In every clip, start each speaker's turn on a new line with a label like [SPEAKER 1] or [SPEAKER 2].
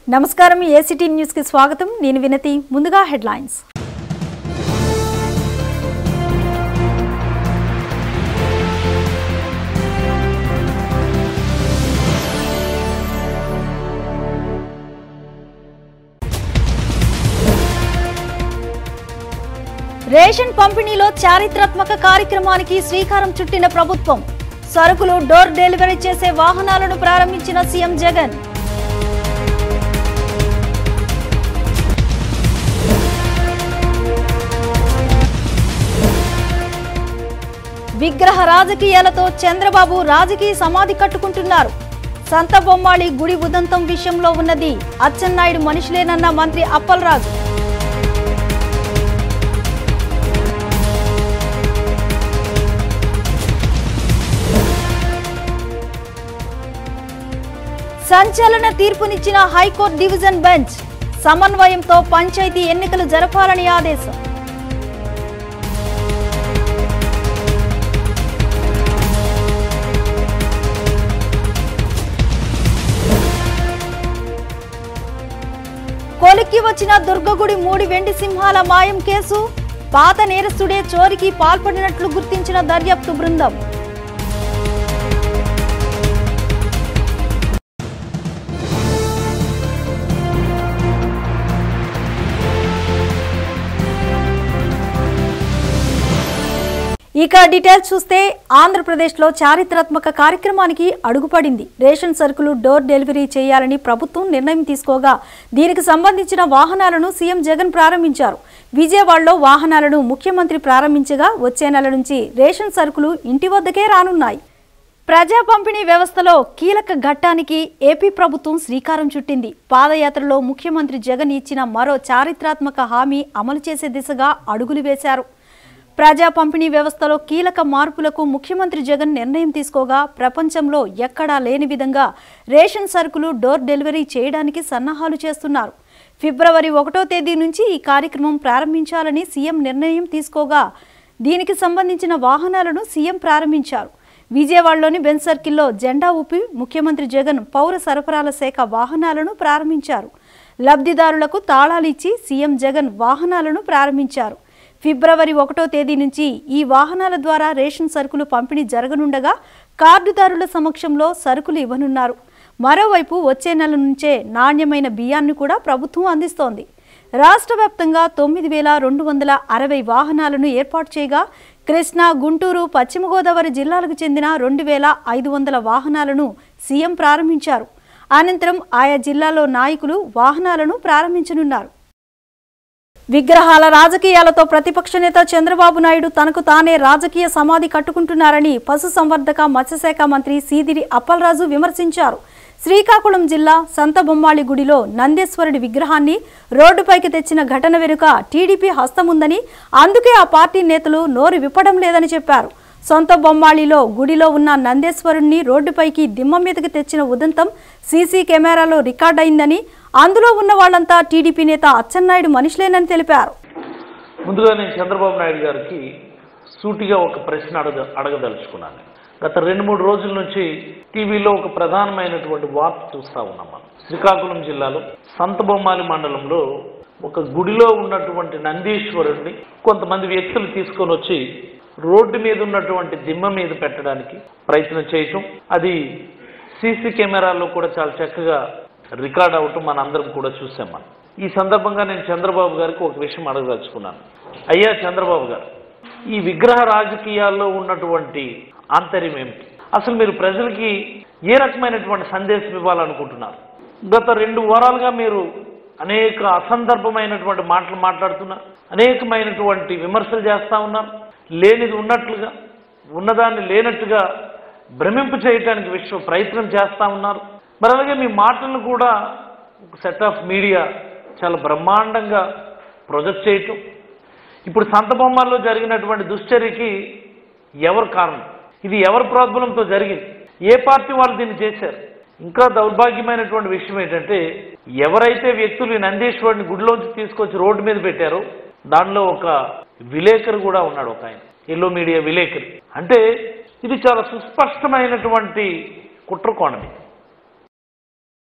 [SPEAKER 1] నమస్కారం ACT news కి స్వాగతం నేను వినతి ముందుగా హెడ్లైన్స్ రేషన్ పంపిణీలో చారిత్రాత్మక కార్యక్రమానికి శ్రీకారం చుట్టిన ప్రభుత్వం సరుకులు డోర్ డెలివరీ చేసే వాహనాలను ప్రారంభించిన సీఎం జగన్ విగ్రహ రాజకీయాలతో చంద్రబాబు రాజకీయ సమాధి కట్టుకుంటున్నారు సంత బొమ్మాళి గుడి ఉదంతం విషయంలో ఉన్నది అచ్చెన్నాయుడు మనిషిలేనన్న మంత్రి అప్పలరాజు సంచలన తీర్పునిచ్చిన హైకోర్టు డివిజన్ బెంచ్ సమన్వయంతో పంచాయతీ ఎన్నికలు జరపాలని ఆదేశం కొలిక్కి వచ్చిన దుర్గగుడి మూడి వెండి సింహాల మాయం కేసు పాత నేరస్తుడే చోరికి పాల్పడినట్లు గుర్తించిన దర్యాప్తు బృందం ఇక డీటెయిల్స్ చూస్తే ఆంధ్రప్రదేశ్లో చారిత్రాత్మక కార్యక్రమానికి అడుగుపడింది రేషన్ సరుకులు డోర్ డెలివరీ చేయాలని ప్రభుత్వం నిర్ణయం తీసుకోగా దీనికి సంబంధించిన వాహనాలను సీఎం జగన్ ప్రారంభించారు విజయవాడలో వాహనాలను ముఖ్యమంత్రి ప్రారంభించగా వచ్చే నెల నుంచి రేషన్ సరుకులు ఇంటి వద్దకే రానున్నాయి ప్రజా పంపిణీ వ్యవస్థలో కీలక ఘట్టానికి ఏపీ ప్రభుత్వం శ్రీకారం చుట్టింది పాదయాత్రలో ముఖ్యమంత్రి జగన్ ఇచ్చిన మరో చారిత్రాత్మక హామీ అమలు చేసే దిశగా అడుగులు వేశారు ప్రజా పంపిణీ వ్యవస్థలో కీలక మార్పులకు ముఖ్యమంత్రి జగన్ నిర్ణయం తీసుకోగా ప్రపంచంలో ఎక్కడా లేని విధంగా రేషన్ సరుకులు డోర్ డెలివరీ చేయడానికి సన్నాహాలు చేస్తున్నారు ఫిబ్రవరి ఒకటో తేదీ నుంచి ఈ కార్యక్రమం ప్రారంభించాలని సీఎం నిర్ణయం తీసుకోగా దీనికి సంబంధించిన వాహనాలను సీఎం ప్రారంభించారు విజయవాడలోని బెన్ సర్కిల్లో జెండా ఊపి ముఖ్యమంత్రి జగన్ పౌర సరఫరాల శాఖ వాహనాలను ప్రారంభించారు లబ్ధిదారులకు తాళాలు ఇచ్చి సీఎం జగన్ వాహనాలను ప్రారంభించారు ఫిబ్రవరి ఒకటో తేదీ నుంచి ఈ వాహనాల ద్వారా రేషన్ సరుకులు పంపిణీ జరగనుండగా కార్డుదారుల సమక్షంలో సరుకులు ఇవ్వనున్నారు మరోవైపు వచ్చే నెల నుంచే నాణ్యమైన బియ్యాన్ని కూడా ప్రభుత్వం అందిస్తోంది రాష్ట్ర వ్యాప్తంగా తొమ్మిది వేల రెండు వందల అరవై వాహనాలను ఏర్పాటు చేయగా కృష్ణా గుంటూరు పశ్చిమ గోదావరి జిల్లాలకు చెందిన రెండు వేల ఐదు వందల వాహనాలను సీఎం ప్రారంభించారు అనంతరం ఆయా జిల్లాలో నాయకులు వాహనాలను ప్రారంభించనున్నారు విగ్రహాల రాజకీయాలతో ప్రతిపక్ష నేత చంద్రబాబు నాయుడు తనకు తానే రాజకీయ సమాధి కట్టుకుంటున్నారని పశుసంవర్ధక మత్స్యశాఖ మంత్రి సీదిరి అప్పలరాజు విమర్శించారు శ్రీకాకుళం జిల్లా సంతబొమ్మాళి గుడిలో నందేశ్వరుడి విగ్రహాన్ని రోడ్డుపైకి తెచ్చిన ఘటన వెనుక టీడీపీ హస్తముందని అందుకే ఆ పార్టీ నేతలు నోరు విప్పడం లేదని చెప్పారు సొంత బొమ్మాళిలో గుడిలో ఉన్న నందేశ్వరుణ్ణి రోడ్డుపైకి దిమ్మ మీదకి తెచ్చిన ఉదంతం సీసీ కెమెరాలో రికార్డయిందని అందులో ఉన్న వాళ్ళంతా టీడీపీ నేత అచ్చెన్నాయుడు మనిషిలేనని తెలిపారు
[SPEAKER 2] ముందుగా నేను చంద్రబాబు నాయుడు గారికి సూటిగా ఒక ప్రశ్న అడగ అడగదలుచుకున్నాను గత రెండు మూడు రోజుల నుంచి టీవీలో ఒక ప్రధానమైనటువంటి వార్త చూస్తా ఉన్నాం మనం శ్రీకాకుళం జిల్లాలో సంతబొమ్మాలి మండలంలో ఒక గుడిలో ఉన్నటువంటి నందీశ్వరుడిని కొంతమంది వ్యక్తులు తీసుకొని వచ్చి రోడ్డు మీద ఉన్నటువంటి దిమ్మ మీద పెట్టడానికి ప్రయత్నం చేయటం అది సీసీ కెమెరాల్లో కూడా చాలా చక్కగా రికార్డ్ అవటం మన అందరం కూడా చూసాం మనం ఈ సందర్భంగా నేను చంద్రబాబు గారికి ఒక విషయం అడగదలుచుకున్నాను అయ్యా చంద్రబాబు గారు ఈ విగ్రహ రాజకీయాల్లో ఉన్నటువంటి ఆంతర్యం ఏమిటి అసలు మీరు ప్రజలకి ఏ రకమైనటువంటి సందేశం ఇవ్వాలనుకుంటున్నారు గత రెండు వారాలుగా మీరు అనేక అసందర్భమైనటువంటి మాటలు మాట్లాడుతున్నారు అనేకమైనటువంటి విమర్శలు చేస్తా ఉన్నారు లేనిది ఉన్నట్లుగా ఉన్నదాన్ని లేనట్టుగా భ్రమింపు చేయటానికి విశ్వ ప్రయత్నం చేస్తా ఉన్నారు మరి అలాగే మీ మాటలను కూడా ఒక సెట్ ఆఫ్ మీడియా చాలా బ్రహ్మాండంగా ప్రొజెక్ట్ చేయటం ఇప్పుడు సంత బొమ్మల్లో జరిగినటువంటి దుశ్చర్యకి ఎవరు కారణం ఇది ఎవరి ప్రోద్బలంతో జరిగింది ఏ పార్టీ వాళ్ళు దీన్ని చేశారు ఇంకా దౌర్భాగ్యమైనటువంటి విషయం ఏంటంటే ఎవరైతే వ్యక్తులు ఈ నందీశ్వరుడిని గుడిలోంచి తీసుకొచ్చి రోడ్డు మీద పెట్టారో దానిలో ఒక విలేకరు కూడా ఉన్నాడు ఒక ఆయన ఎల్లో మీడియా విలేకరి అంటే ఇది చాలా సుస్పష్టమైనటువంటి కుట్రకోణం ఇది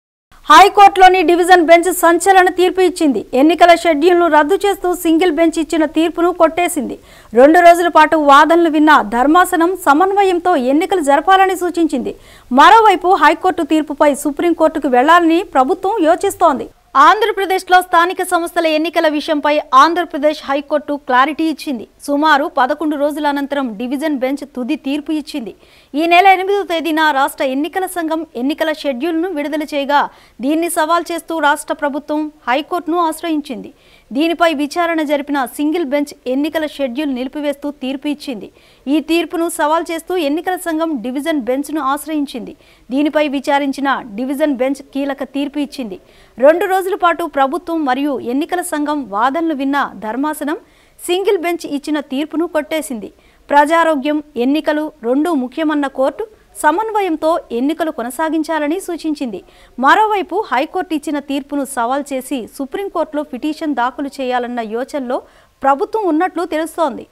[SPEAKER 1] హైకోర్టులోని డివిజన్ బెంచ్ సంచలన తీర్పు ఇచ్చింది ఎన్నికల షెడ్యూల్ను రద్దు చేస్తూ సింగిల్ బెంచ్ ఇచ్చిన తీర్పును కొట్టేసింది రెండు రోజుల పాటు వాదనలు విన్న ధర్మాసనం సమన్వయంతో ఎన్నికలు జరపాలని సూచించింది మరోవైపు హైకోర్టు తీర్పుపై సుప్రీంకోర్టుకు వెళ్లాలని ప్రభుత్వం యోచిస్తోంది ఆంధ్రప్రదేశ్లో స్థానిక సంస్థల ఎన్నికల విషయంపై ఆంధ్రప్రదేశ్ హైకోర్టు క్లారిటీ ఇచ్చింది సుమారు పదకొండు రోజుల అనంతరం డివిజన్ బెంచ్ తుది తీర్పు ఇచ్చింది ఈ నెల ఎనిమిదో తేదీన రాష్ట్ర ఎన్నికల సంఘం ఎన్నికల షెడ్యూల్ను విడుదల చేయగా దీన్ని సవాల్ చేస్తూ రాష్ట్ర ప్రభుత్వం హైకోర్టును ఆశ్రయించింది దీనిపై విచారణ జరిపిన సింగిల్ బెంచ్ ఎన్నికల షెడ్యూల్ నిలిపివేస్తూ తీర్పు ఇచ్చింది ఈ తీర్పును సవాల్ చేస్తూ ఎన్నికల సంఘం డివిజన్ బెంచ్ను ఆశ్రయించింది దీనిపై విచారించిన డివిజన్ బెంచ్ కీలక తీర్పు ఇచ్చింది రెండు రోజుల పాటు ప్రభుత్వం మరియు ఎన్నికల సంఘం వాదనలు విన్న ధర్మాసనం సింగిల్ బెంచ్ ఇచ్చిన తీర్పును కొట్టేసింది ప్రజారోగ్యం ఎన్నికలు రెండూ ముఖ్యమన్న కోర్టు సమన్వయంతో ఎన్నికలు కొనసాగించాలని సూచించింది మరోవైపు హైకోర్టు ఇచ్చిన తీర్పును సవాల్ చేసి సుప్రీంకోర్టులో పిటిషన్ దాఖలు చేయాలన్న యోచనలో ప్రభుత్వం ఉన్నట్లు తెలుస్తోంది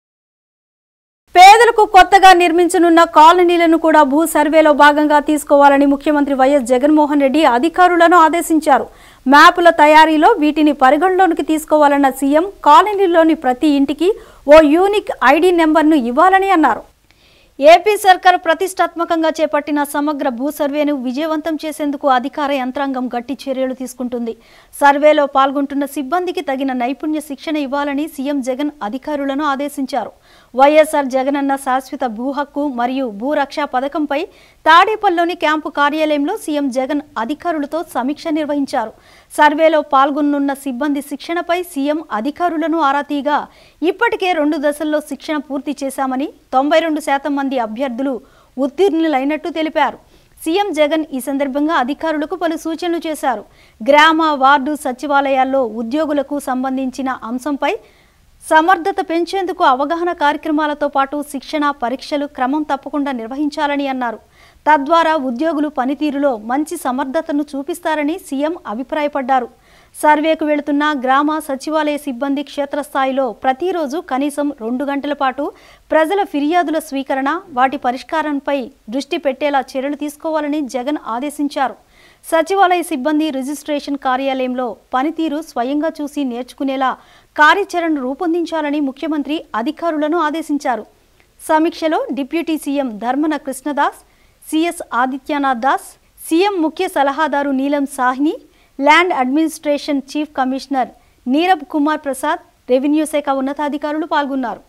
[SPEAKER 1] పేదలకు కొత్తగా నిర్మించనున్న కాలనీలను కూడా భూ సర్వేలో భాగంగా తీసుకోవాలని ముఖ్యమంత్రి వైఎస్ జగన్మోహన్ రెడ్డి అధికారులను ఆదేశించారు మ్యాపుల తయారీలో వీటిని పరిగణలోనికి తీసుకోవాలన్న సీఎం కాలనీలోని ప్రతి ఇంటికి ఓ యూనిక్ ఐడి నెంబర్ను ఇవ్వాలని అన్నారు ఏపీ సర్కార్ ప్రతిష్టాత్మకంగా చేపట్టిన సమగ్ర భూ సర్వేను విజయవంతం చేసేందుకు అధికార యంత్రాంగం గట్టి చర్యలు తీసుకుంటుంది సర్వేలో పాల్గొంటున్న సిబ్బందికి తగిన నైపుణ్య శిక్షణ ఇవ్వాలని సీఎం జగన్ అధికారులను ఆదేశించారు వైఎస్ఆర్ జగనన్న శాశ్వత భూ హక్కు మరియు భూరక్షా పథకంపై తాడేపల్లిలోని క్యాంపు కార్యాలయంలో సీఎం జగన్ అధికారులతో సమీక్ష నిర్వహించారు సర్వేలో పాల్గొనున్న సిబ్బంది శిక్షణపై సీఎం అధికారులను ఆరా తీయగా ఇప్పటికే రెండు దశల్లో శిక్షణ పూర్తి చేశామని తొంభై రెండు శాతం మంది అభ్యర్థులు ఉత్తీర్ణులైనట్టు తెలిపారు సీఎం జగన్ ఈ సందర్భంగా అధికారులకు పలు సూచనలు చేశారు గ్రామ వార్డు సచివాలయాల్లో ఉద్యోగులకు సంబంధించిన అంశంపై సమర్థత పెంచేందుకు అవగాహన కార్యక్రమాలతో పాటు శిక్షణ పరీక్షలు క్రమం తప్పకుండా నిర్వహించాలని అన్నారు తద్వారా ఉద్యోగులు పనితీరులో మంచి సమర్థతను చూపిస్తారని సీఎం అభిప్రాయపడ్డారు సర్వేకు వెళుతున్న గ్రామ సచివాలయ సిబ్బంది క్షేత్రస్థాయిలో ప్రతిరోజు కనీసం రెండు గంటల పాటు ప్రజల ఫిర్యాదుల స్వీకరణ వాటి పరిష్కారంపై దృష్టి పెట్టేలా చర్యలు తీసుకోవాలని జగన్ ఆదేశించారు సచివాలయ సిబ్బంది రిజిస్ట్రేషన్ కార్యాలయంలో పనితీరు స్వయంగా చూసి నేర్చుకునేలా కార్యాచరణ రూపొందించాలని ముఖ్యమంత్రి అధికారులను ఆదేశించారు సమీక్షలో deputy CM Dharmana Krishnadas CS Adityanath Das CM ముఖ్య సలహాదారు Neelam Sawhney land administration chief commissioner Neerab Kumar Prasad revenue శాఖ ఉన్నతాధికారులు పాల్గొన్నారు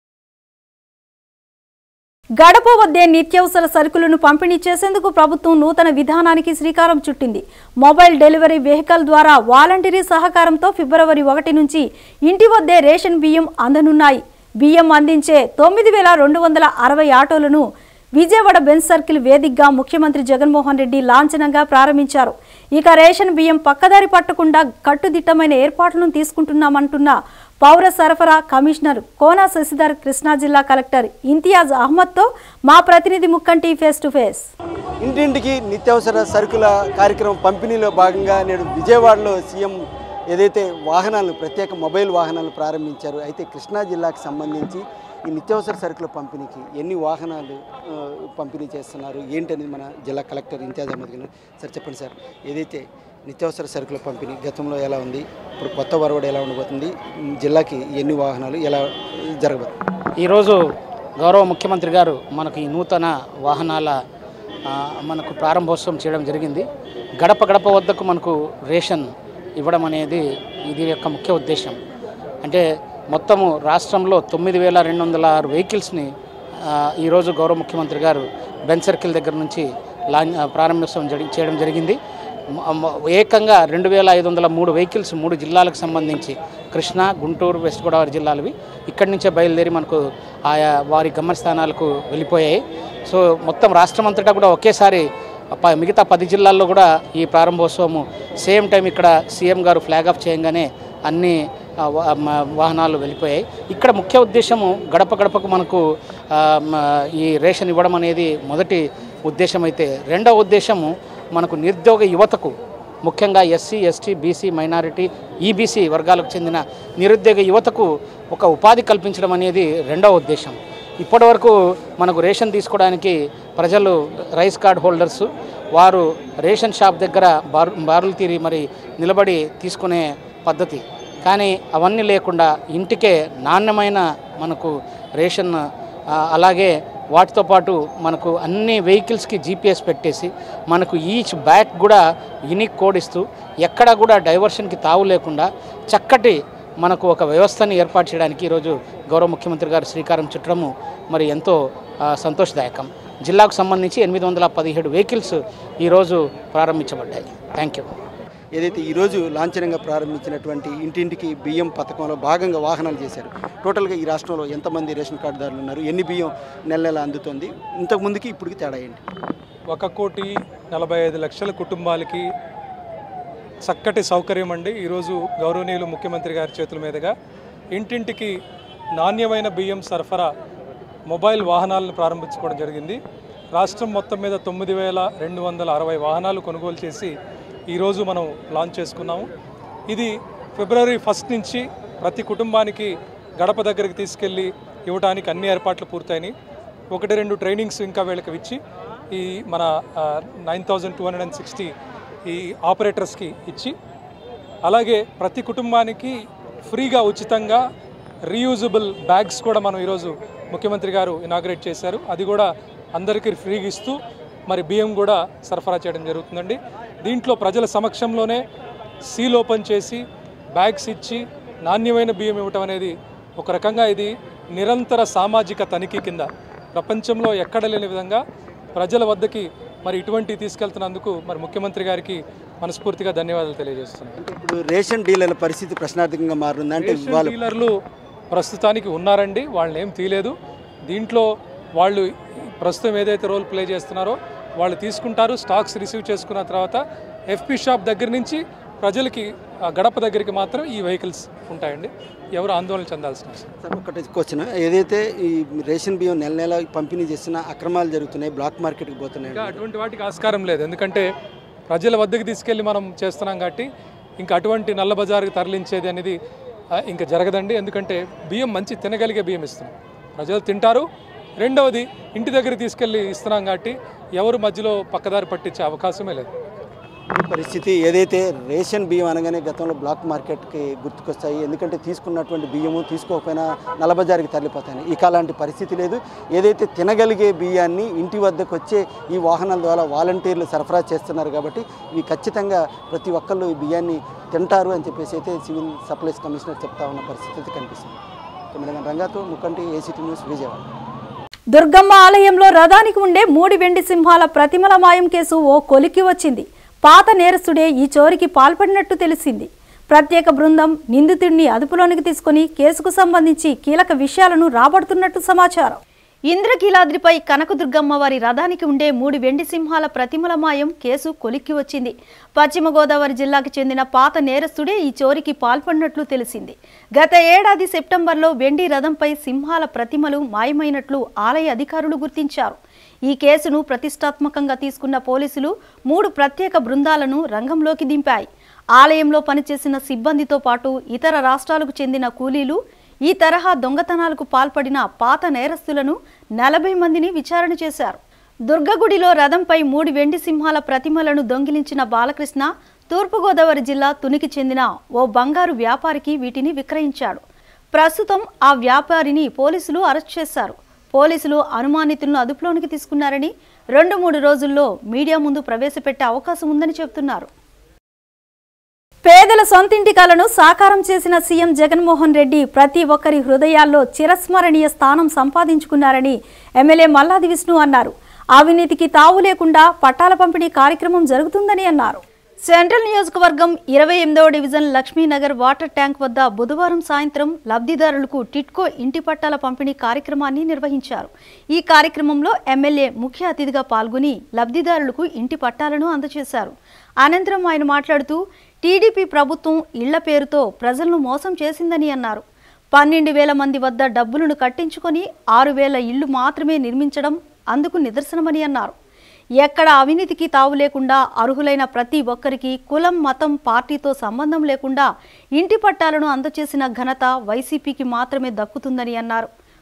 [SPEAKER 1] గడప వద్దే నిత్యావసర సరుకులను పంపిణీ చేసేందుకు ప్రభుత్వం నూతన విధానానికి శ్రీకారం చుట్టింది మొబైల్ డెలివరీ వెహికల్ ద్వారా వాలంటీరీ సహకారంతో ఫిబ్రవరి ఒకటి నుంచి ఇంటి వద్దే రేషన్ బియ్యం అందనున్నాయి బియ్యం అందించే తొమ్మిది వేల రెండు వందల అరవై ఆటోలను విజయవాడ బెంచ్ సర్కిల్ వేదికగా ముఖ్యమంత్రి జగన్మోహన్ రెడ్డి లాంఛనంగా ప్రారంభించారు ఇక రేషన్ బియ్యం పక్కదారి పట్టకుండా కట్టుదిట్టమైన ఏర్పాట్లను తీసుకుంటున్నామంటున్న పౌర సరఫరా కమిషనర్ కోనా శశిధర్ కృష్ణా జిల్లా కలెక్టర్ ఇంతియాజ్ అహ్మద్తో మా ప్రతినిధి ముక్కంటి ఫేస్ టు ఫేస్
[SPEAKER 3] ఇంటింటికి నిత్యావసర సరుకుల కార్యక్రమం పంపిణీలో భాగంగా నేడు విజయవాడలో సీఎం ఏదైతే వాహనాలను ప్రత్యేక మొబైల్ వాహనాలను ప్రారంభించారు అయితే కృష్ణా జిల్లాకు సంబంధించి ఈ నిత్యావసర సరుకుల పంపిణీకి ఎన్ని వాహనాలు ఆ, పంపిణీ చేస్తున్నారు ఏంటనేది మన జిల్లా కలెక్టర్ ఇంతియాజ్ అహ్మద్ గారు సార్ చెప్పండి సార్ ఏదైతే నిత్యావసర సరుకుల పంపిణీ గతంలో ఎలా ఉంది ఇప్పుడు కొత్త వరవడి ఎలా ఉండబోతుంది జిల్లాకి ఎన్ని వాహనాలు ఎలా జరగబోతుంది
[SPEAKER 4] ఈరోజు గౌరవ ముఖ్యమంత్రి గారు మనకు ఈ నూతన వాహనాల ఆ, మనకు ప్రారంభోత్సవం చేయడం జరిగింది గడప గడప వద్దకు మనకు రేషన్ ఇవ్వడం అనేది ఇది యొక్క ముఖ్య ఉద్దేశం అంటే మొత్తము రాష్ట్రంలో తొమ్మిది వేల రెండు వందల ఆరు వెహికల్స్ని ఆ, ఈరోజు గౌరవ ముఖ్యమంత్రి గారు బెన్ సర్కిల్ దగ్గర నుంచి లాంచ్ ఆ, ప్రారంభోత్సవం జరి- చేయడం జరిగింది మ- మ- ఏకంగా రెండు వేల ఐదు వందల మూడు వెహికల్స్ మూడు జిల్లాలకు సంబంధించి కృష్ణా గుంటూరు వెస్ట్ గోదావరి జిల్లాలవి ఇక్కడి నుంచే బయలుదేరి మనకు ఆయా వారి గమ్యస్థానాలకు వెళ్ళిపోయాయి సో మొత్తం రాష్ట్రం అంతటా కూడా ఒకేసారి ప- మిగతా పది జిల్లాల్లో కూడా ఈ ప్రారంభోత్సవము సేమ్ టైం ఇక్కడ సీఎం గారు ఫ్లాగ్ ఆఫ్ చేయంగానే అన్ని ఆ, వా- మ- వాహనాలు వెళ్ళిపోయాయి ఇక్కడ ముఖ్య ఉద్దేశము గడప గడపకు మనకు ఆ, మ- ఈ రేషన్ ఇవ్వడం అనేది మొదటి ఉద్దేశం అయితే రెండవ ఉద్దేశము మనకు నిరుద్యోగ యువతకు ముఖ్యంగా SC ST BC minority EBC వర్గాలకు చెందిన నిరుద్యోగ యువతకు ఒక ఉపాధి కల్పించడం అనేది రెండవ ఉద్దేశం ఇప్పటివరకు మనకు రేషన్ తీసుకోవడానికి ప్రజలు రైస్ కార్డ్ హోల్డర్స్ వారు రేషన్ షాప్ దగ్గర బారు బారులు తీరి మరి నిలబడి తీసుకునే పద్ధతి కానీ అవన్నీ లేకుండా ఇంటికే నాణ్యమైన మనకు రేషన్ ఆ, అలాగే వాటితో పాటు మనకు అన్ని వెహికల్స్కి జీపీఎస్ పెట్టేసి మనకు ఈచ్ బ్యాక్ కూడా యూనిక్ కోడ్ ఇస్తూ ఎక్కడ కూడా డైవర్షన్కి తావు లేకుండా చక్కటి మనకు ఒక వ్యవస్థని ఏర్పాటు చేయడానికి ఈరోజు గౌరవ ముఖ్యమంత్రి గారు శ్రీకారం చుట్టడము మరి ఎంతో ఆ, సంతోషదాయకం జిల్లాకు సంబంధించి ఎనిమిది వందల పదిహేడు వెహికల్స్ ఈరోజు ప్రారంభించబడ్డాయి థ్యాంక్ యూ
[SPEAKER 3] ఏదైతే ఈరోజు లాంఛనంగా ప్రారంభించినటువంటి ఇంటింటికి బియ్యం పథకంలో భాగంగా వాహనాలు చేశారు టోటల్గా ఈ రాష్ట్రంలో ఎంతమంది రేషన్ కార్డుదారులు ఉన్నారు ఎన్ని బియ్యం నెల నెల అందుతుంది ఇంతకు ముందుకి ఇప్పటికి తేడా ఏంటి
[SPEAKER 5] ఒక కోటి నలభై ఐదు లక్షల కుటుంబాలకి చక్కటి సౌకర్యం అండి ఈరోజు గౌరవనీయులు ముఖ్యమంత్రి గారి చేతుల మీదుగా ఇంటింటికి నాణ్యమైన బియ్యం సరఫరా మొబైల్ వాహనాలను ప్రారంభించుకోవడం జరిగింది రాష్ట్రం మొత్తం మీద తొమ్మిది వేల రెండు వందల అరవై వాహనాలు కొనుగోలు చేసి ఈరోజు మనం లాంచ్ చేసుకున్నాము ఇది ఫిబ్రవరి ఫస్ట్ నుంచి ప్రతి కుటుంబానికి గడప దగ్గరికి తీసుకెళ్ళి ఇవ్వడానికి అన్ని ఏర్పాట్లు పూర్తయినాయి ఒకటి రెండు ట్రైనింగ్స్ ఇంకా వీళ్ళకి ఇచ్చి ఈ మన nine thousand two hundred and sixty ఈ ఆపరేటర్స్కి ఇచ్చి అలాగే ప్రతి కుటుంబానికి ఫ్రీగా ఉచితంగా రీయూజబుల్ బ్యాగ్స్ కూడా మనం ఈరోజు ముఖ్యమంత్రి గారు ఇనాగ్రేట్ చేశారు అది కూడా అందరికీ ఫ్రీగా ఇస్తూ మరి బియ్యం కూడా సరఫరా చేయడం జరుగుతుందండి దీంట్లో ప్రజల సమక్షంలోనే సీల్ ఓపెన్ చేసి బ్యాగ్స్ ఇచ్చి నాణ్యమైన బియ్యం ఇవ్వటం అనేది ఒక రకంగా ఇది నిరంతర సామాజిక తనిఖీ కింద ప్రపంచంలో ఎక్కడ లేని విధంగా ప్రజల వద్దకి మరి ఇటువంటి తీసుకెళ్తున్నందుకు మరి ముఖ్యమంత్రి గారికి మనస్ఫూర్తిగా ధన్యవాదాలు తెలియజేస్తున్నాను
[SPEAKER 3] అంటే ఇప్పుడు రేషన్ డీలర్ల పరిస్థితి ప్రశ్నార్థకంగా మారుంది అంటే
[SPEAKER 5] రేషన్
[SPEAKER 3] వాళ్ళు
[SPEAKER 5] డీలర్లు ప్రస్తుతానికి ఉన్నారండి వాళ్ళని ఏం తీయలేదు దీంట్లో వాళ్ళు ప్రస్తుతం ఏదైతే రోల్ ప్లే చేస్తున్నారో వాళ్ళు తీసుకుంటారు స్టాక్స్ రిసీవ్ చేసుకున్న తర్వాత ఎఫ్పి షాప్ దగ్గర నుంచి ప్రజలకి ఆ గడప దగ్గరికి మాత్రం ఈ వెహికల్స్ ఉంటాయండి ఎవరు ఆందోళన చెందాల్సిన అవసరం
[SPEAKER 3] సార్ ఒకటి క్వశ్చన్ ఏదైతే ఈ రేషన్ బియ్యం నెల నెల పంపిణీ చేసిన అక్రమాలు జరుగుతున్నాయి బ్లాక్ మార్కెట్కి పోతున్నాయి
[SPEAKER 5] ఇంకా అటువంటి వాటికి ఆస్కారం లేదు ఎందుకంటే ప్రజల వద్దకు తీసుకెళ్ళి మనం చేస్తున్నాం కాబట్టి ఇంకా అటువంటి నల్ల బజారుకి తరలించేది అనేది ఆ, ఇంకా జరగదండి ఎందుకంటే బియ్యం మంచి తినగలిగే బియ్యం ఇస్తున్నాం ప్రజలు తింటారు రెండవది ఇంటి దగ్గర తీసుకెళ్ళి ఇస్తున్నాం కాబట్టి ఎవరు మధ్యలో పక్కదారి పట్టించే అవకాశమే లేదు
[SPEAKER 3] ఈ పరిస్థితి ఏదైతే రేషన్ బియ్యం అనగానే గతంలో బ్లాక్ మార్కెట్కి గుర్తుకొస్తాయి ఎందుకంటే తీసుకున్నటువంటి బియ్యము తీసుకోకపోయినా నలబజారికి తరలిపోతాయి ఇక అలాంటి పరిస్థితి లేదు ఏదైతే తినగలిగే బియ్యాన్ని ఇంటి వద్దకు వచ్చే ఈ వాహనాల ద్వారా వాలంటీర్లు సరఫరా చేస్తున్నారు కాబట్టి ఇవి ఖచ్చితంగా ప్రతి ఒక్కళ్ళు ఈ బియ్యాన్ని తింటారు అని చెప్పేసి అయితే సివిల్ సప్లైస్ కమిషనర్ చెప్తా ఉన్న పరిస్థితి అయితే కనిపిస్తుంది కెమెరామెన్ రంగాతో ముక్కంటి ఏసీటీ న్యూస్ విజయవాడ
[SPEAKER 1] దుర్గమ్మ ఆలయంలో రథానికి ఉండే మూడు వెండి సింహాల ప్రతిమల మాయం కేసు ఓ కొలికి వచ్చింది పాత నేరస్తుడే ఈ చోరికి పాల్పడినట్టు తెలిసింది ప్రత్యేక బృందం నిందితుడిని అదుపులోనికి తీసుకుని కేసుకు సంబంధించి కీలక విషయాలను రాబడుతున్నట్టు సమాచారం ఇంద్రకీలాద్రిపై కనకదుర్గమ్మ వారి రథానికి ఉండే మూడు వెండి సింహాల ప్రతిమల మాయం కేసు కొలిక్కి వచ్చింది పశ్చిమ గోదావరి జిల్లాకు చెందిన పాత నేరస్తుడే ఈ చోరికి పాల్పడినట్లు తెలిసింది గత ఏడాది సెప్టెంబర్లో వెండి రథంపై సింహాల ప్రతిమలు మాయమైనట్లు ఆలయ అధికారులు గుర్తించారు ఈ కేసును ప్రతిష్టాత్మకంగా తీసుకున్న పోలీసులు మూడు ప్రత్యేక బృందాలను రంగంలోకి దింపాయి ఆలయంలో పనిచేసిన సిబ్బందితో పాటు ఇతర రాష్ట్రాలకు చెందిన కూలీలు ఈ తరహా దొంగతనాలకు పాల్పడిన పాత నేరస్తులను నలభై మందిని విచారణ చేశారు దుర్గగుడిలో రథంపై మూడు వెండి సింహాల ప్రతిమలను దొంగిలించిన బాలకృష్ణ తూర్పుగోదావరి జిల్లా తునికి చెందిన ఓ బంగారు వ్యాపారికి వీటిని విక్రయించాడు ప్రస్తుతం ఆ వ్యాపారిని పోలీసులు అరెస్ట్ చేశారు పోలీసులు అనుమానితులను అదుపులోనికి తీసుకున్నారని రెండు మూడు రోజుల్లో మీడియా ముందు ప్రవేశపెట్టే అవకాశం ఉందని చెబుతున్నారు పేదల సొంతింటి కలను సాకారం చేసిన సీఎం జగన్మోహన్ రెడ్డి ప్రతి ఒక్కరి హృదయాల్లో చిరస్మరణీయ స్థానం సంపాదించుకున్నారని ఎమ్మెల్యే మల్లాది విష్ణు అన్నారు అవినీతికి తావు లేకుండా పట్టాల పంపిణీ కార్యక్రమం జరుగుతుందని అన్నారు సెంట్రల్ నియోజకవర్గం ఇరవై ఎనిమిదవ డివిజన్ లక్ష్మీనగర్ వాటర్ ట్యాంక్ వద్ద బుధవారం సాయంత్రం లబ్ధిదారులకు టిట్కో ఇంటి పట్టాల పంపిణీ కార్యక్రమాన్ని నిర్వహించారు ఈ కార్యక్రమంలో ఎమ్మెల్యే ముఖ్య అతిథిగా పాల్గొని లబ్ధిదారులకు ఇంటి పట్టాలను అందజేశారు అనంతరం ఆయన మాట్లాడుతూ టీడీపీ ప్రభుత్వం ఇళ్ల పేరుతో ప్రజలను మోసం చేసిందని అన్నారు పన్నెండు వేల మంది వద్ద డబ్బులను కట్టించుకొని ఆరు వేల ఇళ్లు మాత్రమే నిర్మించడం అందుకు నిదర్శనమని అన్నారు ఎక్కడ అవినీతికి తావు లేకుండా అర్హులైన ప్రతి ఒక్కరికి కులం మతం పార్టీతో సంబంధం లేకుండా ఇంటి పట్టాలను అందచేసిన ఘనత వైసీపీకి మాత్రమే దక్కుతుందని అన్నారు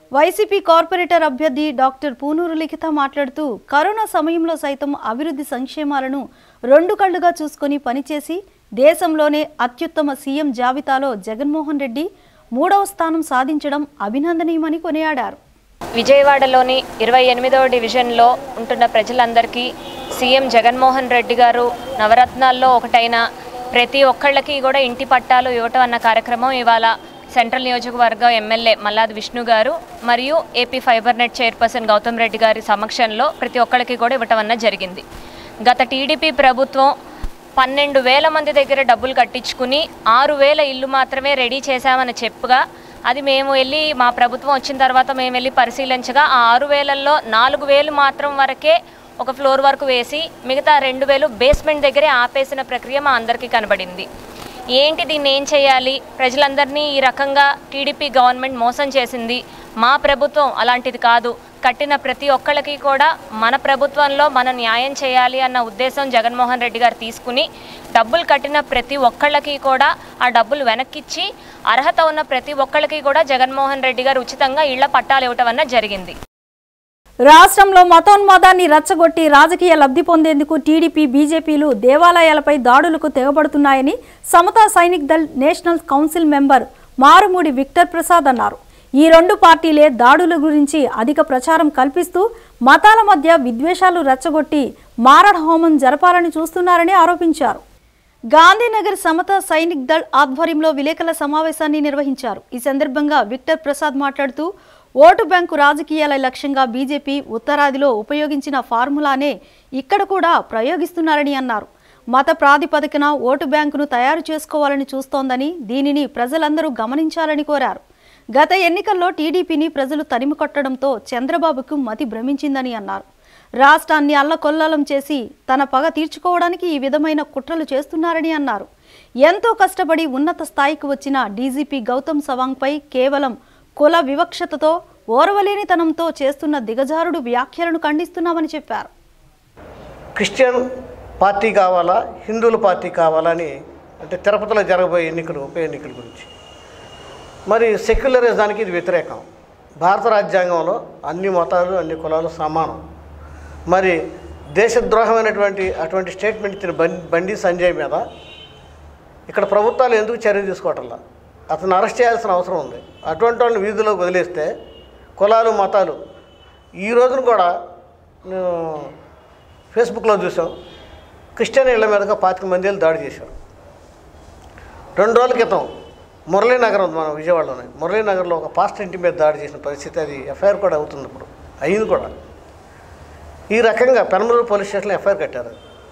[SPEAKER 1] వైసీపీ కార్పొరేటర్ అభ్యర్థి డాక్టర్ పూనూరు లిఖిత మాట్లాడుతూ కరోనా సమయంలో సైతం అభివృద్ధి సంక్షేమాలను రెండు కళ్లుగా చూసుకొని పనిచేసి దేశంలోనే అత్యుత్తమ సీఎం జాబితాలో జగన్మోహన్ రెడ్డి మూడవ స్థానం సాధించడం అభినందనీయమని కొనియాడారు
[SPEAKER 6] విజయవాడలోని ఇరవై ఎనిమిదవ డివిజన్లో ఉంటున్న ప్రజలందరికీ సీఎం జగన్మోహన్ రెడ్డి గారు నవరత్నాల్లో ఒకటైన ప్రతి ఒక్కళ్ళకి కూడా ఇంటి పట్టాలు ఇవ్వటం అన్న కార్యక్రమం ఇవాళ సెంట్రల్ నియోజకవర్గ ఎమ్మెల్యే మల్లాది విష్ణు గారు మరియు AP fibre net chairperson Gautam Reddy గారి సమక్షంలో ప్రతి ఒక్కళ్ళకి కూడా ఇవ్వటం అన్న జరిగింది గత టీడీపీ ప్రభుత్వం పన్నెండు వేల మంది దగ్గర డబ్బులు కట్టించుకుని ఆరు వేల ఇల్లు మాత్రమే రెడీ చేశామని చెప్పుగా అది మేము వెళ్ళి మా ప్రభుత్వం వచ్చిన తర్వాత మేము వెళ్ళి పరిశీలించగా ఆ ఆరు వేలల్లో నాలుగు వేలు మాత్రం వరకే ఒక ఫ్లోర్ వరకు వేసి మిగతా రెండు వేలు బేస్మెంట్ దగ్గరే ఆపేసిన ప్రక్రియ మా అందరికీ కనబడింది ఏంటి దీన్ని ఏం చేయాలి ప్రజలందరినీ ఈ రకంగా టీడీపీ గవర్నమెంట్ మోసం చేసింది మా ప్రభుత్వం అలాంటిది కాదు కట్టిన ప్రతి ఒక్కళ్ళకి కూడా మన ప్రభుత్వంలో మనం న్యాయం చేయాలి అన్న ఉద్దేశం జగన్మోహన్ రెడ్డి గారు తీసుకుని డబ్బులు కట్టిన ప్రతి ఒక్కళ్ళకి కూడా ఆ డబ్బులు వెనక్కిచ్చి అర్హత ఉన్న ప్రతి ఒక్కళ్ళకి కూడా జగన్మోహన్ రెడ్డి గారు ఉచితంగా ఇళ్ల పట్టాలు ఇవ్వటం అన్న జరిగింది
[SPEAKER 1] రాష్ట్రంలో మతోన్మాదాన్ని రచ్చగొట్టి రాజకీయ లబ్ధి పొందేందుకు టీడీపీ బీజేపీలు దేవాలయాలపై దాడులకు తెగబడుతున్నాయని Samata Sainik Dal national council member Marumudi Victor Prasad అన్నారు ఈ రెండు పార్టీలే దాడుల గురించి అధిక ప్రచారం కల్పిస్తూ మతాల మధ్య విద్వేషాలు రెచ్చగొట్టి మారణ హోమం జరపాలని చూస్తున్నారని ఆరోపించారు గాంధీనగర్ సమతా సైనిక్ దళ్ ఆధ్వర్యంలో విలేకరుల సమావేశాన్ని నిర్వహించారు ఈ సందర్భంగా విక్టర్ ప్రసాద్ మాట్లాడుతూ ఓటు బ్యాంకు రాజకీయాల లక్ష్యంగా బీజేపీ ఉత్తరాదిలో ఉపయోగించిన ఫార్ములానే ఇక్కడ కూడా ప్రయోగిస్తున్నారని అన్నారు మత ప్రాతిపదికన ఓటు బ్యాంకును తయారు చేసుకోవాలని చూస్తోందని దీనిని ప్రజలందరూ గమనించాలని కోరారు గత ఎన్నికల్లో టీడీపీని ప్రజలు తరిమి కొట్టడంతో చంద్రబాబుకు మతి భ్రమించిందని అన్నారు రాష్ట్రాన్ని అల్లకొల్లలం చేసి తన పగ తీర్చుకోవడానికి ఈ విధమైన కుట్రలు చేస్తున్నారని అన్నారు ఎంతో కష్టపడి ఉన్నత స్థాయికి వచ్చిన డీజీపీ గౌతమ్ సవాంగ్పై కేవలం కుల వివక్షతతో ఓర్వలేనితనంతో చేస్తున్న దిగజారుడు వ్యాఖ్యలను ఖండిస్తున్నామని చెప్పారు
[SPEAKER 7] క్రిస్టియన్ పార్టీ కావాలా హిందువుల పార్టీ కావాలా అని అంటే తిరుపతిలో జరగబోయే ఎన్నికలు ఉప ఎన్నికల గురించి మరి సెక్యులరిజానికి ఇది వ్యతిరేకం భారత రాజ్యాంగంలో అన్ని మతాలు అన్ని కులాలు సమానం మరి దేశద్రోహమైనటువంటి అటువంటి స్టేట్మెంట్ ఇచ్చిన బండి బండి సంజయ్ మీద ఇక్కడ ప్రభుత్వాలు ఎందుకు చర్య తీసుకోవటంలా అతను అరెస్ట్ చేయాల్సిన అవసరం ఉంది అటువంటి వాళ్ళని వీధిలోకి వదిలేస్తే కులాలు మతాలు ఈ రోజున కూడా నేను ఫేస్బుక్లో చూసాం క్రిస్టియన్ ఇళ్ల మీదుగా పాతిక మంది వెళ్ళి దాడి చేశారు రెండు రోజుల క్రితం మురళీనగర్ ఉంది మన విజయవాడలోనే మురళీనగర్లో ఒక పాస్టర్ ఇంటి మీద దాడి చేసిన పరిస్థితి అది ఎఫ్ఐఆర్ కూడా అవుతుంది ఇప్పుడు అయింది కూడా ఈ రకంగా పెనమలూరు పోలీస్ స్టేషన్లో ఎఫ్ఐఆర్ కట్టారు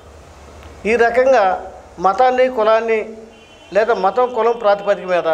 [SPEAKER 7] ఈ రకంగా మతాన్ని కులాన్ని లేదా మతం కులం ప్రాతిపదిక మీద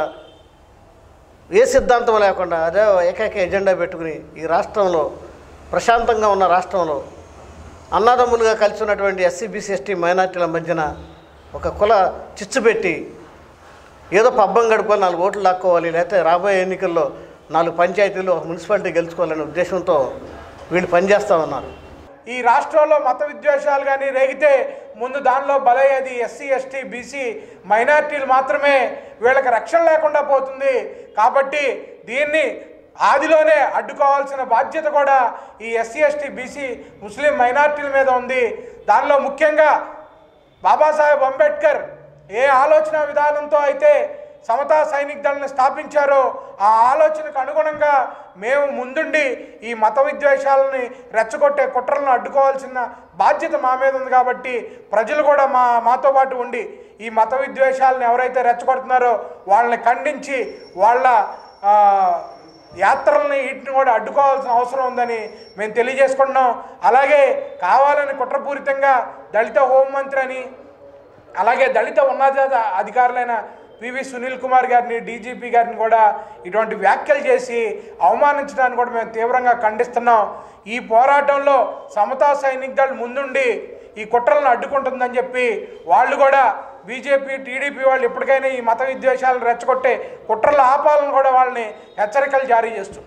[SPEAKER 7] ఏ సిద్ధాంతం లేకుండా అదే ఏకైక ఎజెండా పెట్టుకుని ఈ రాష్ట్రంలో ప్రశాంతంగా ఉన్న రాష్ట్రంలో అన్నదమ్ములుగా కలిసి ఉన్నటువంటి ఎస్సీ బీసీ ఎస్టీ మైనార్టీల మధ్యన ఒక కుల చిచ్చు పెట్టి ఏదో పబ్బం గడుపుకొని నాలుగు ఓట్లు లాక్కోవాలి లేకపోతే రాబోయే ఎన్నికల్లో నాలుగు పంచాయతీలు ఒక మున్సిపాలిటీ గెలుచుకోవాలనే ఉద్దేశంతో వీళ్ళు పనిచేస్తూ ఉన్నారు
[SPEAKER 8] ఈ రాష్ట్రంలో మత విద్వేషాలు కానీ రేగితే ముందు దానిలో బలయ్యేది ఎస్సీ ఎస్టీ బీసీ మైనార్టీలు మాత్రమే వీళ్ళకి రక్షణ లేకుండా పోతుంది కాబట్టి దీన్ని ఆదిలోనే అడ్డుకోవాల్సిన బాధ్యత కూడా ఈ ఎస్సీ ఎస్టీ బీసీ ముస్లిం మైనార్టీల మీద ఉంది దానిలో ముఖ్యంగా బాబాసాహెబ్ అంబేద్కర్ ఏ ఆలోచన విధానంతో అయితే సమతా సైనిక్ దళని స్థాపించారో ఆ ఆలోచనకు అనుగుణంగా మేము ముందుండి ఈ మత విద్వేషాలని రెచ్చగొట్టే కుట్రలను అడ్డుకోవాల్సిన బాధ్యత మా మీద ఉంది కాబట్టి ప్రజలు కూడా మా మాతో పాటు ఉండి ఈ మత విద్వేషాలను ఎవరైతే రెచ్చగొడుతున్నారో వాళ్ళని ఖండించి వాళ్ళ ఆ, యాత్రల్ని వీటిని కూడా అడ్డుకోవాల్సిన అవసరం ఉందని మేము తెలియజేసుకుంటున్నాం అలాగే కావాలని కుట్రపూరితంగా దళిత హోంమంత్రి అని అలాగే దళిత ఉన్నత అధికారులైన పివి సునీల్ కుమార్ గారిని డీజీపీ గారిని కూడా ఇటువంటి వ్యాఖ్యలు చేసి అవమానించడానికి కూడా మేము తీవ్రంగా ఖండిస్తున్నాం ఈ పోరాటంలో సమతా సైనిక్ దళ్ ముందుండి ఈ కుట్రలను అడ్డుకుంటుందని చెప్పి వాళ్ళు కూడా బీజేపీ టీడీపీ వాళ్ళు ఎప్పటికైనా ఈ మత విద్వేషాలను రెచ్చగొట్టే కుట్రలు ఆపాలని కూడా వాళ్ళని హెచ్చరికలు జారీ చేస్తున్నారు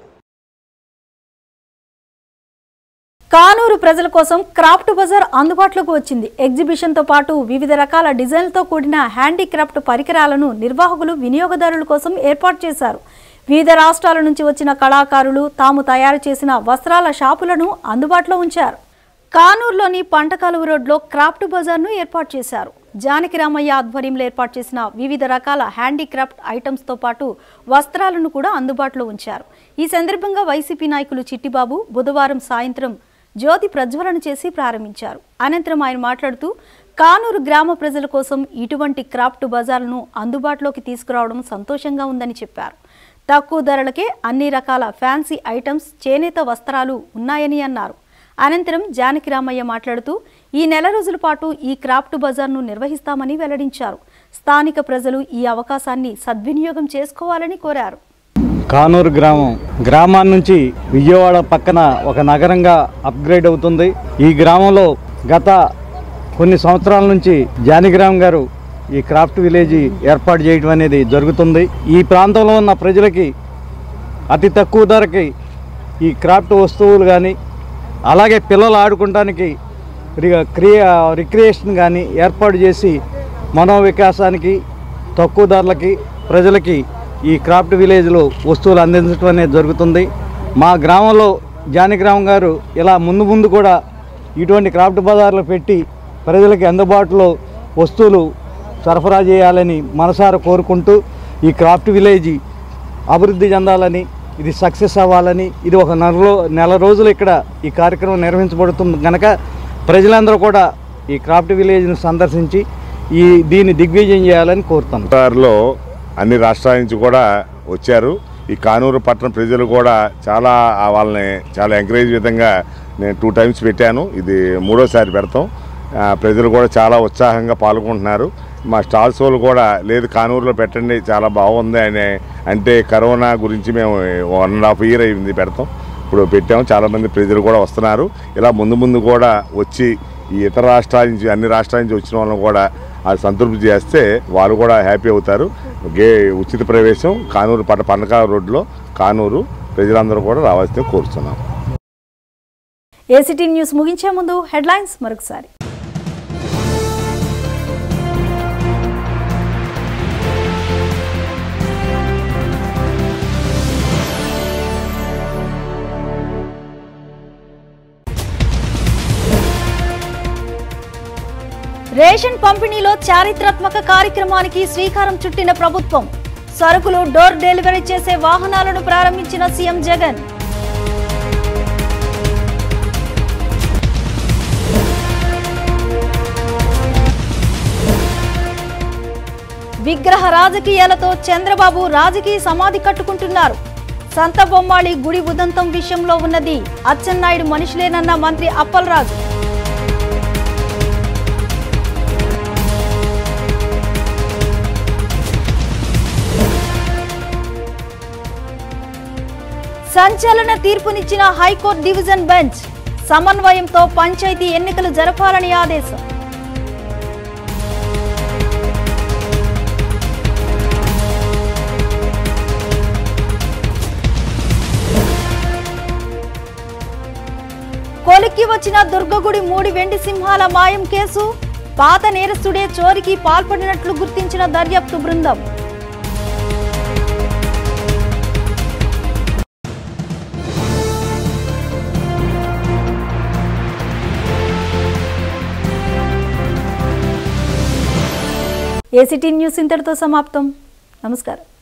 [SPEAKER 1] కానూరు ప్రజల కోసం క్రాఫ్ట్ బజార్ అందుబాటులోకి వచ్చింది ఎగ్జిబిషన్తో పాటు వివిధ రకాల డిజైన్లతో కూడిన హ్యాండీక్రాఫ్ట్ పరికరాలను నిర్వాహకులు వినియోగదారుల కోసం ఏర్పాటు చేశారు వివిధ రాష్ట్రాల నుంచి వచ్చిన కళాకారులు తాము తయారు చేసిన వస్త్రాల షాపులను అందుబాటులో ఉంచారు కానూరులోని పంటకాలువ రోడ్లో క్రాఫ్ట్ బజార్ను ఏర్పాటు చేశారు జానకి రామయ్య ఆధ్వర్యంలో ఏర్పాటు చేసిన వివిధ రకాల హ్యాండీక్రాఫ్ట్ ఐటమ్స్తో పాటు వస్త్రాలను కూడా అందుబాటులో ఉంచారు ఈ సందర్భంగా వైసీపీ నాయకులు చిట్టిబాబు బుధవారం సాయంత్రం జ్యోతి ప్రజ్వలన చేసి ప్రారంభించారు అనంతరం ఆయన మాట్లాడుతూ కానూరు గ్రామ ప్రజల కోసం ఇటువంటి క్రాఫ్ట్ బజార్లను అందుబాటులోకి తీసుకురావడం సంతోషంగా ఉందని చెప్పారు తక్కువ ధరలకే అన్ని రకాల ఫ్యాన్సీ ఐటమ్స్ చేనేత వస్త్రాలు ఉన్నాయని అన్నారు అనంతరం జానకి రామయ్య మాట్లాడుతూ ఈ నెల రోజుల పాటు ఈ క్రాఫ్ట్ బజార్ను నిర్వహిస్తామని వెల్లడించారు స్థానిక ప్రజలు ఈ అవకాశాన్ని సద్వినియోగం చేసుకోవాలని కోరారు
[SPEAKER 9] కానూరు గ్రామం గ్రామాన్ని నుంచి విజయవాడ పక్కన ఒక నగరంగా అప్గ్రేడ్ అవుతుంది ఈ గ్రామంలో గత కొన్ని సంవత్సరాల నుంచి జానిగ్రామ్ గారు ఈ క్రాఫ్ట్ విలేజ్ ఏర్పాటు చేయడం అనేది జరుగుతుంది ఈ ప్రాంతంలో ఉన్న ప్రజలకి అతి తక్కువ ధరకి ఈ క్రాఫ్ట్ వస్తువులు కానీ అలాగే పిల్లలు ఆడుకోవడానికి రి- క్రియా రిక్రియేషన్ కానీ ఏర్పాటు చేసి మనోవికాసానికి తక్కువ ధరలకి ప్రజలకి ఈ క్రాఫ్ట్ విలేజ్లో వస్తువులు అందించడం అనేది జరుగుతుంది మా గ్రామంలో జానిగ్రామం గారు ఇలా ముందు ముందు కూడా ఇటువంటి క్రాఫ్ట్ బజార్లు పెట్టి ప్రజలకి అందుబాటులో వస్తువులు సరఫరా చేయాలని మనసారా కోరుకుంటూ ఈ క్రాఫ్ట్ విలేజ్ అభివృద్ధి చెందాలని ఇది సక్సెస్ అవ్వాలని ఇది ఒక నెల నెల రోజులు ఇక్కడ ఈ కార్యక్రమం నిర్వహించబడుతుంది కనుక ప్రజలందరూ కూడా ఈ క్రాఫ్ట్ విలేజ్ను సందర్శించి ఈ దీన్ని దిగ్విజయం చేయాలని కోరుతాను
[SPEAKER 10] లో అన్ని రాష్ట్రాల నుంచి కూడా వచ్చారు ఈ కానూరు పట్టణ ప్రజలు కూడా చాలా ఆ వాళ్ళని చాలా ఎంకరేజ్ విధంగా నేను టూ టైమ్స్ పెట్టాను ఇది మూడోసారి పెడతాం ఆ, ప్రజలు కూడా చాలా ఉత్సాహంగా పాల్గొంటున్నారు మా స్టాల్స్ వాళ్ళు కూడా లేదు కానూరులో పెట్టండి చాలా బాగుంది అని అంటే కరోనా గురించి మేము వన్ అండ్ హాఫ్ ఇయర్ అయింది పెడతాం ఇప్పుడు పెట్టాము చాలామంది ప్రజలు కూడా వస్తున్నారు ఇలా ముందు ముందు కూడా వచ్చి ఈ ఇతర రాష్ట్రాల నుంచి అన్ని రాష్ట్రాల నుంచి వచ్చిన వాళ్ళని కూడా అది సంతృప్తి చేస్తే వాళ్ళు కూడా హ్యాపీ అవుతారు గే ఉచిత ప్రవేశం కానూరు పట్ట పండకాల రోడ్లో కానూరు ప్రజలందరూ కూడా రావాల్సిందే కోరుతున్నాం
[SPEAKER 1] ఏసీటీ న్యూస్ ముగించే ముందు హెడ్లైన్స్ మరొకసారి రేషన్ పంపిణీలో చారిత్రాత్మక కార్యక్రమానికి శ్రీకారం చుట్టిన ప్రభుత్వం సరుకులు డోర్ డెలివరీ చేసే వాహనాలను ప్రారంభించిన సీఎం జగన్ విగ్రహ రాజకీయాలతో చంద్రబాబు రాజకీయ సమాధి కట్టుకుంటున్నారు సంత బొమ్మాళి గుడి ఉదంతం విషయంలో ఉన్నది అచ్చెన్నాయుడు మనిషిలేనన్న మంత్రి అప్పలరాజు సంచలన తీర్పునిచ్చిన హైకోర్టు డివిజన్ బెంచ్ సమన్వయంతో పంచాయతీ ఎన్నికలు జరపాలని ఆదేశం కొలిక్కి వచ్చిన దుర్గగుడి మూడి వెండి సింహాల మాయం కేసు పాత నేరస్తుడే చోరికి పాల్పడినట్లు గుర్తించిన దర్యాప్తు బృందం ఏసీటీ న్యూస్ ఇంతటితో సమాప్తం నమస్కారం